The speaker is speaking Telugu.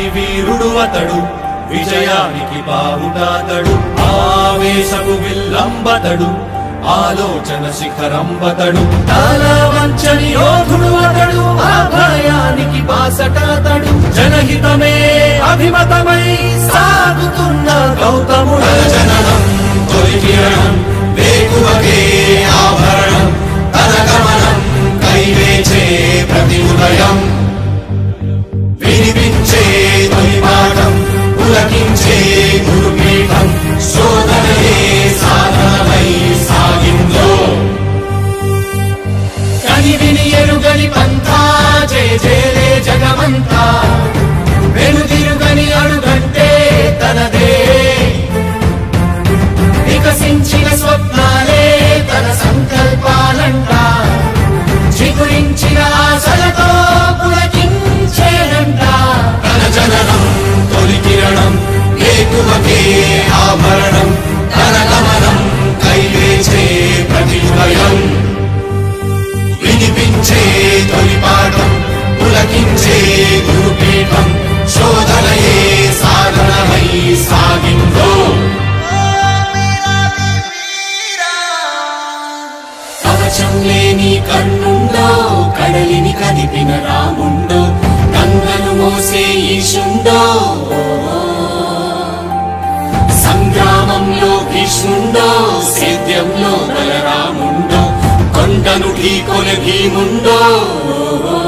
వీరుడు అతడు విజయానికి బావుటాతడు ఆవేశపు విల్లంబతడు ఆలోచన శిఖరంబతడు తల వంచని యోధుడు అతడు ఆ భయానికి బాసటాతడు జనహితమే అభిమతమై సాగుతున్న గౌతముడు జననం తొలికిరణం వేకువకే ఆభరణం తన గమనం కైవేచే ప్రతి ఉదయం వినిపించే తొలి పాఠం పులకించే గురుపీఠం శోధనయే సాధనమై సాగిందో కని విని ఎరుగని పంథా జయ జయలే జగమంతా వెనుదిరుగని అడుగంటే తనదే వికసించిన స్వప్నాలే తన సంకల్పాలంట చిగురించిన ఆశలతో పులకించేనంట తన జననం తొలి కిరణం ఏకువకే ఆభరణం తన గమనం కైవేచే ప్రతిభయం వినిపించే తొలి పాఠం పులకించే గురుపీఠం శోధనయే సాధనమై సాగిందో కవచం లేని కన్నుండో కడలిని కదిపిన రాముండో గంగను మోసే ఈశుండో సంగ్రామంలో భీష్ముండో సేద్యంలో బలరాముండో కొండను ఢీకొన భీముండో